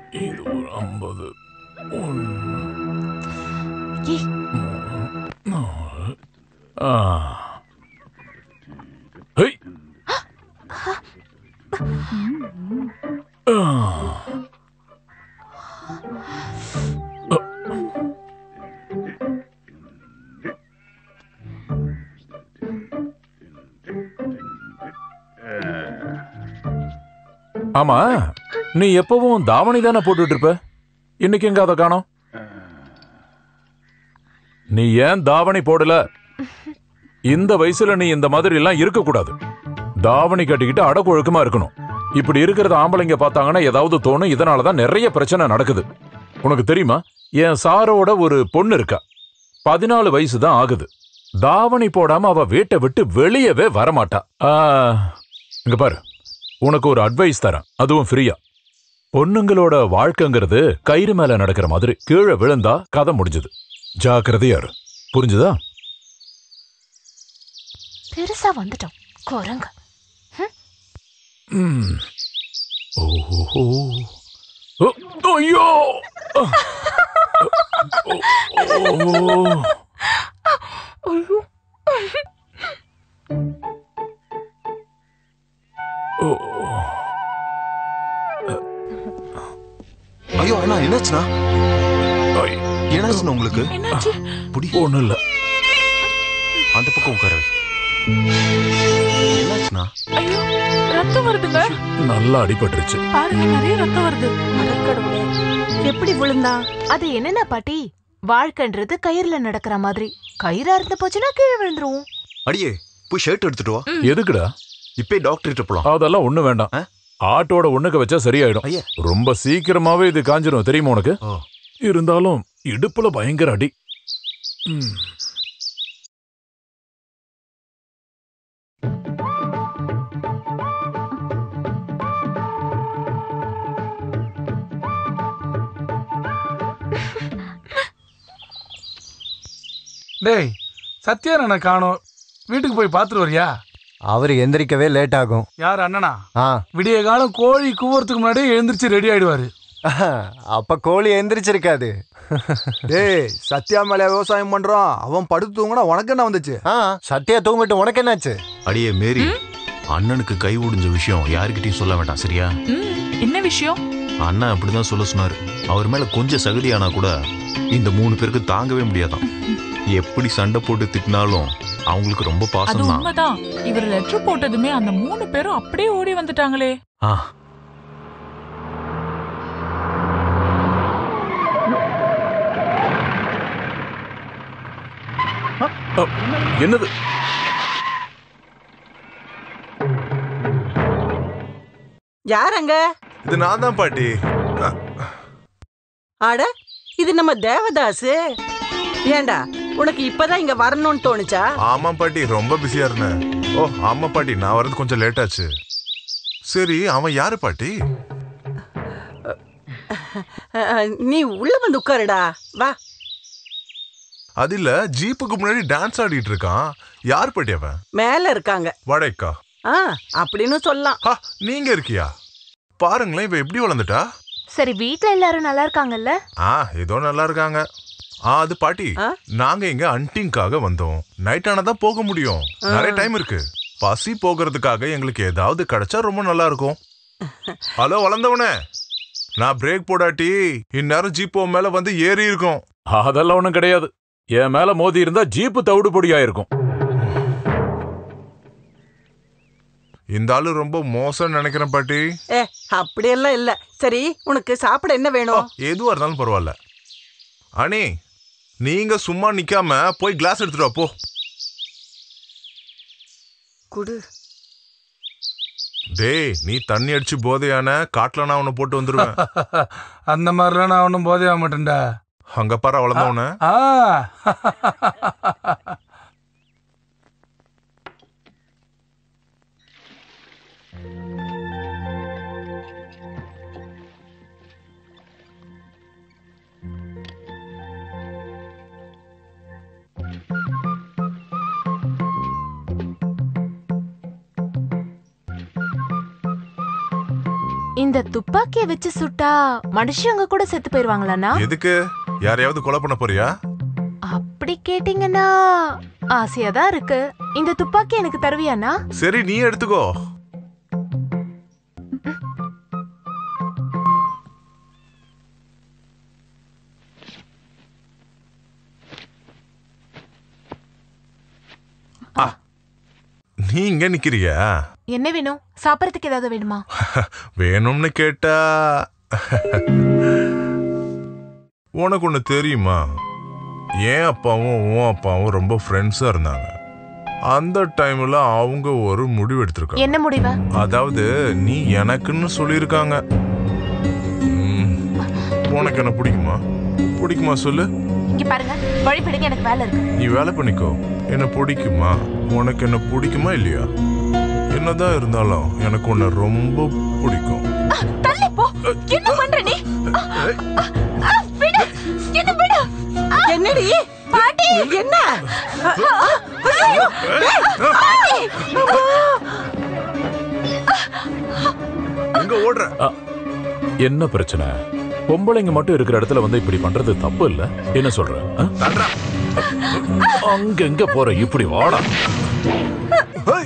இது ஒரு ஐம்பது ஒன்று ஏய் நாலு ஆ ஹை ஆ ஆமா நீ எப்பவும் தாவணி தானே போட்டுட்டு இருப்ப இன்னைக்கு எங்க அதை காணோம் நீ ஏன் தாவணி போடல இந்த வயசுல நீ இந்த மாதிரி எல்லாம் இருக்க கூடாது தாவணி கட்டிக்கிட்டு அடக்கொழுக்கமா இருக்கணும் இப்படி இருக்கிறத ஆம்பளைங்க பார்த்தாங்கன்னா ஏதாவது தோணும் இதனாலதான் நிறைய பிரச்சனை நடக்குது உனக்கு தெரியுமா என் சாரோட ஒரு பொண்ணு இருக்கா பதினாலு வயசு தான் ஆகுது தாவணி போடாம அவ வீட்டை விட்டு வெளியவே வரமாட்டா ஆ, இங்க பாரு உனக்கு ஒரு அட்வைஸ் தரேன் அதுவும் ஃப்ரீயா பொண்ணுங்களோட வாழ்க்கைங்கிறது கயிறு மேல நடக்கிற மாதிரி கீழே விழுந்தா கதை முடிஞ்சது ஜாக்கிரதையா இரு புரிஞ்சுதா பெருசா வந்துட்டோம் குரங்கு ம். ஓஹோ ஓ, ஐயோ ஓ, ஓ. ஓ. ஐயோ அண்ணா என்னாச்சுண்ணா ஐ, என்னாச்சுண்ணா உங்களுக்கு என்னாச்சு புடி ஒண்ணும் இல்ல அந்த பக்கம் உட்கார வை. என்னாச்சுண்ணா ஐயோ ரத்தம் வருதுங்க நல்லா அடிபட்டுருச்சு பாருங்க நிறைய ரத்தம் வருது அடக்கடவுளே எப்படி விழுந்தான் அது என்னன்னா பாட்டி வாழ்க்கைன்றது கயிறுல நடக்கிற மாதிரி கயிறா இருந்து போச்சுன்னா கீழே விழுந்துருவோம் அடியே போய் ஷர்ட் எடுத்துட்டு வா எதுக்குடா இப்பே டாக்டர் கிட்ட போலாம் அதெல்லாம் ஒண்ணு வேண்டாம் ஆ? ஆட்டோட ஒண்ணுக்கு வச்சா சரியாயிடும் ஐயா ரொம்ப சீக்கிரமாவே இது காஞ்சிரும் தெரியுமா உனக்கு ஓ இருந்தாலும் இடுப்புல பயங்கர அடி ம். டேய் சத்யானனை காணோம் வீட்டுக்கு போய் பார்த்துட்டு வரியா அவர் எந்திரிக்கவே லேட் ஆகும் யார் அண்ணனா ஆ விடிய காலம் கோழி கூவறதுக்கு முன்னாடியே எழுந்திருச்சு ரெடி ஆயிடுவாரு அப்ப கோழி எந்திரிச்சிருக்காது டேய் சத்யா மேல விவசாயம் பண்றான் அவன் படுத்து தூங்கினா உனக்கு என்ன வந்துச்சு ஆ சத்யா தூங்கிட்டு உனக்கு என்னாச்சு அடியே மேரி அண்ணனுக்கு கை ஒடிஞ்ச விஷயம் யாருக்கிட்டையும் சொல்ல வேண்டாம் சரியா ம், என்ன விஷயம் அண்ணன் அப்படிதான் சொல்ல சொன்னாரு அவர் மேல கொஞ்சம் சகதியானா கூட இந்த மூணு பேருக்கு தாங்கவே முடியாதாம் எப்படி சண்டை போட்டு திட்டினாலும் அவங்களுக்கு ரொம்ப அது பாசம் தான் உண்மைதான் இவர் லெட்டர் போட்டதுமே அந்த மூணு பேரும் அப்படியே ஓடி வந்துட்டாங்களே ஆ அ, என்னது யாரங்க இது நான் தான் பாட்டி ஆட இது நம்ம தேவதாசு ஏண்டா உனக்கு இப்பதான் இங்க வரணும்னு தோணுச்சா ஆமா பாட்டி ரொம்ப பிஸியா இருந்தேன் ஓ ஆமா பாட்டி நான் வரது கொஞ்சம் லேட் ஆச்சு சரி அவன் யாரு பாட்டி அஹ், நீ உள்ள வந்து உட்காருடா வா அது இல்ல ஜீப்புக்கு முன்னாடி டான்ஸ் ஆடிட்டு இருக்கான் யார் பாட்டி அவன் மேல இருக்காங்க வடைக்கா ஆ அப்படின்னு சொல்லலாம் ஹா நீங்க இருக்கியா பாருங்களேன் இவ எப்படி வளர்ந்துட்டா சரி வீட்ல எல்லாரும் நல்லா இருக்காங்கல்ல ஆ ஏதோ நல்லா இருக்காங்க ஆ அது பாட்டி ஆ? நாங்க இங்க அன்டிங்காக வந்தோம் நைட் ஆனதான் போக முடியும் நிறைய டைம் இருக்கு பசி போகிறதுக்காக எங்களுக்கு ஏதாவது கிடைச்சா ரொம்ப நல்லா இருக்கும் ஹலோ வளர்ந்தவனே நான் பிரேக் போடாட்டி இந்நேரம் ஜீப் உன் மேல வந்து ஏறி இருக்கும் அதெல்லாம் ஒண்ணும் கிடையாது என் மேல மோதி இருந்தா ஜீப்பு தவிடு பொடியாயிருக்கும் இந்த ஆளு ரொம்ப மோசம் நினைக்கிறேன் பாட்டி ஏ அப்படியெல்லாம் இல்ல சரி உனக்கு சாப்பிட என்ன ஓ, வேணும் எதுவா இருந்தாலும் பரவாயில்ல அனி நீங்க சும்மா நிக்காம போய் கிளாஸ் எடுத்துட்டு வா போ குடு டேய் நீ தண்ணி அடிச்சு போதையான காட்டுல நான் உன்னை போட்டு வந்துருவேன் அந்த மாதிரிலாம் நான் ஒன்றும் போதையாக மாட்டேன்டா அங்க பாரு வளர்ந்தவன ஆ இந்த துப்பாக்கிய வச்சு சுட்டா மனுஷங்க கூட செத்து போயிருவாங்களாண்ணா எதுக்கு யாரையாவது கொலை பண்ண போறியா அப்படி கேட்டீங்கன்னா ஆசையா தான் இருக்கு இந்த துப்பாக்கி எனக்கு தருவியாண்ணா சரி நீ எடுத்துக்கோ ஆ, நீ இங்க நிக்கிறியா என்ன வேணும் சாப்பிடறதுக்கு ஏதாவது வேணுமா வேணும்னு கேட்டா உனக்கு ஒண்ணு தெரியுமா என் அப்பாவும் உன் அப்பாவும் ரொம்ப ஃப்ரெண்ட்ஸா இருந்தாங்க அந்த டைம்ல அவங்க ஒரு முடிவு எடுத்திருக்காங்க என்ன முடிவு அதாவது நீ எனக்குன்னு சொல்லியிருக்காங்க ம், உனக்கு என்ன பிடிக்குமா பிடிக்குமா சொல்லு இங்க பாருங்க வழிபடுங்க எனக்கு வேலை இருக்கு நீ வேலை பண்ணிக்கோ என்ன பிடிக்குமா உனக்கு என்ன பிடிக்குமா இல்லையா என்னதான் இருந்தாலும் எனக்கு உன்னை ரொம்ப பிடிக்கும் தள்ளி போ என்ன பண்ற நீ ஆ, ஆ, ஆ, விடு என்ன விடு ஆ, என்னடி பாட்டி என்ன ஆ, ஆ, ஐயோ, பாட்டி எங்க ஓடுற என்ன பிரச்சனை பொம்பளைங்க மட்டும் இருக்கிற இடத்துல வந்து இப்படி பண்றது தப்பு இல்ல என்ன சொல்ற ஆ? தட்றா. அங்க எங்க போற இப்படி வாடா ஹேய்,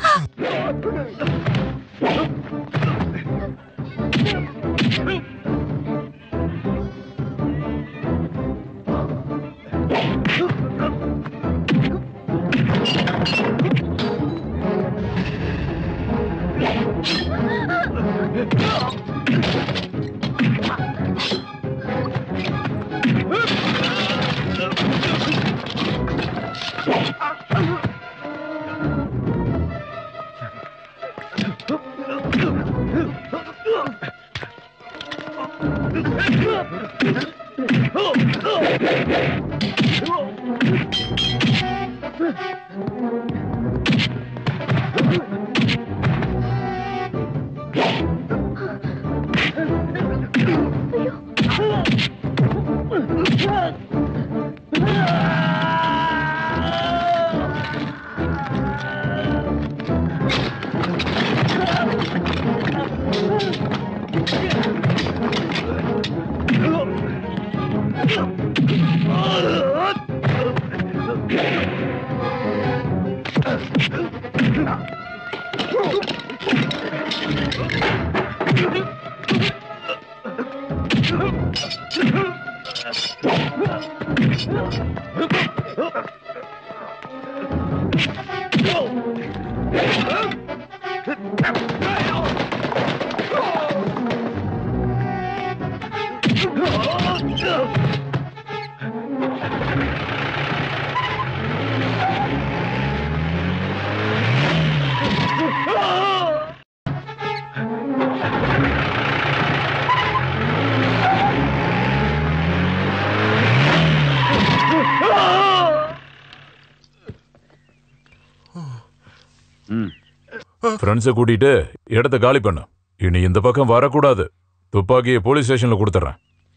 ஃப்ரெண்ட்ஸை கூட்டிட்டு இடத்த காலி பண்ணு இனி இந்த பக்கம் வரக்கூடாது துப்பாக்கியை போலீஸ் ஸ்டேஷன்ல கொடுத்துறேன்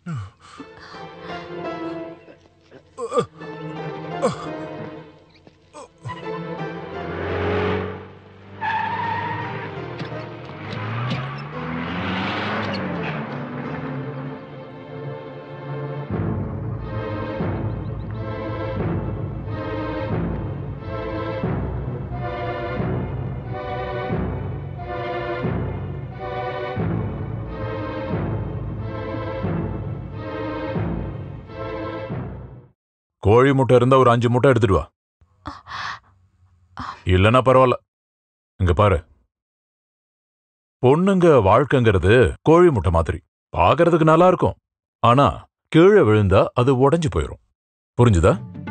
கோழி முட்டை இருந்தா ஒரு அஞ்சு முட்டை எடுத்துட்டு வா இல்லைன்னா பரவாயில்ல இங்க பாரு பொண்ணுங்க வாழ்க்கைங்கிறது கோழி முட்டை மாதிரி பார்க்கறதுக்கு நல்லா இருக்கும் ஆனா கீழே விழுந்தா அது உடைஞ்சு போயிடும் புரிஞ்சுதா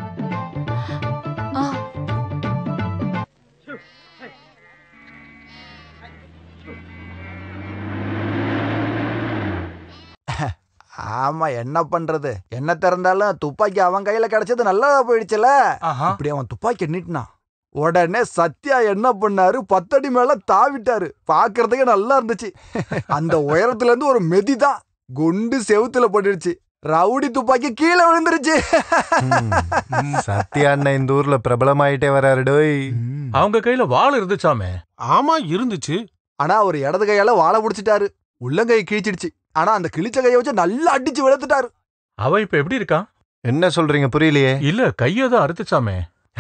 ஆ, ஆமா என்ன பண்றது என்ன திறந்தாலும் துப்பாக்கி அவன் கையில கிடைச்சது நல்லதா போயிடுச்சுல ஆஹா இப்படி அவன் துப்பாக்கி நீட்டினான் உடனே சத்யா என்ன பண்ணாரு பத்தடி மேல தாவிட்டாரு பாக்குறதுக்கு நல்லா இருந்துச்சு அந்த உயரத்துல இருந்து ஒரு மெதி தான் குண்டு செவுத்துல பட்டுடுச்சு ரவுடி துப்பாக்கி கீழே விழுந்துருச்சு சத்யா அண்ணன் இந்த ஊர்ல பிரபலமாயிட்டே வராரு டோய் அவங்க கையில வாள் இருந்துச்சாமே ஆமா இருந்துச்சு ஆனா அவர் இடது கையால வாழை புடிச்சிட்டாரு உள்ளங்கை கிழிச்சிடுச்சு ஆனா அந்த கிழிச்ச கையை வச்சு நல்லா அடிச்சு வெளுத்துட்டாரு அவன் இப்ப எப்படி இருக்கான் என்ன சொல்றீங்க புரியலையே இல்ல கையதான் அறுத்துச்சாமே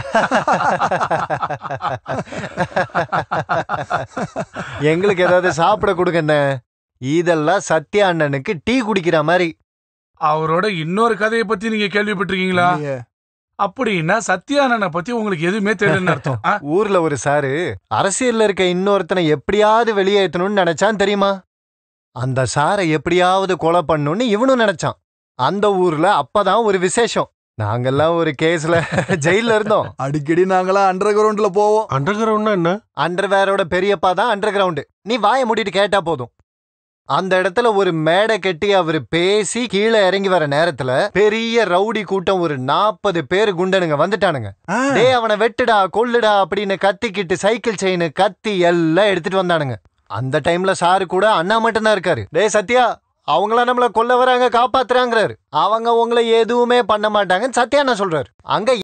எங்களுக்கு ஏதாவது சாப்பிட கொடுங்க என்ன இதெல்லாம் சத்யா அண்ணனுக்கு டீ குடிக்கிற மாதிரி அவரோட இன்னொரு கதையை பத்தி நீங்க கேள்விப்பட்டிருக்கீங்களா இல்லையே. அப்படின்னா சத்யானனை பத்தி உங்களுக்கு எதுவுமே தெரியலன்னு அர்த்தம் ஆ? ஊர்ல ஒரு சாரு அரசியல்ல இருக்க இன்னொருத்தனை எப்படியாவது வெளியேற்றணும்னு நினைச்சான் தெரியுமா அந்த சாரை எப்படியாவது கொலை பண்ணணும்னு இவனும் நினைச்சான் அந்த ஊர்ல அப்பதான் ஒரு விசேஷம் நாங்கெல்லாம் ஒரு கேஸ்ல ஜெயில இருந்தோம் அடிக்கடி நாங்களாம் அண்டர் கிரவுண்ட்ல போவோம் அண்டர் கிரவுண்ட்னா என்ன அண்டர்வேரோட பெரியப்பா தான் அண்டர் கிரவுண்டு நீ வாயை மூடிட்டு கேட்டா போதும் அந்த இடத்துல ஒரு மேடை கட்டி அவர் பேசி கீழே இறங்கி வர நேரத்துல பெரிய ரவுடி கூட்டம் ஒரு நாற்பது பேர் குண்டனுங்க வந்துட்டானுங்க ஆ, டேய் அவனை வெட்டுடா கொல்லுடா அப்படின்னு கத்திக்கிட்டு சைக்கிள் செயின் கத்தி எல்லாம் எடுத்துட்டு வந்தானுங்க அந்த டைம்ல சாரு கூட அண்ணா மட்டும்தான் இருக்காரு டேய் சத்யா அவங்கள நம்மள கொல்ல வராங்க காப்பாத்துறாங்கிறாரு அவங்க உங்களை எதுவுமே பண்ண மாட்டாங்கன்னு சத்யா அண்ணா சொல்றாரு அங்க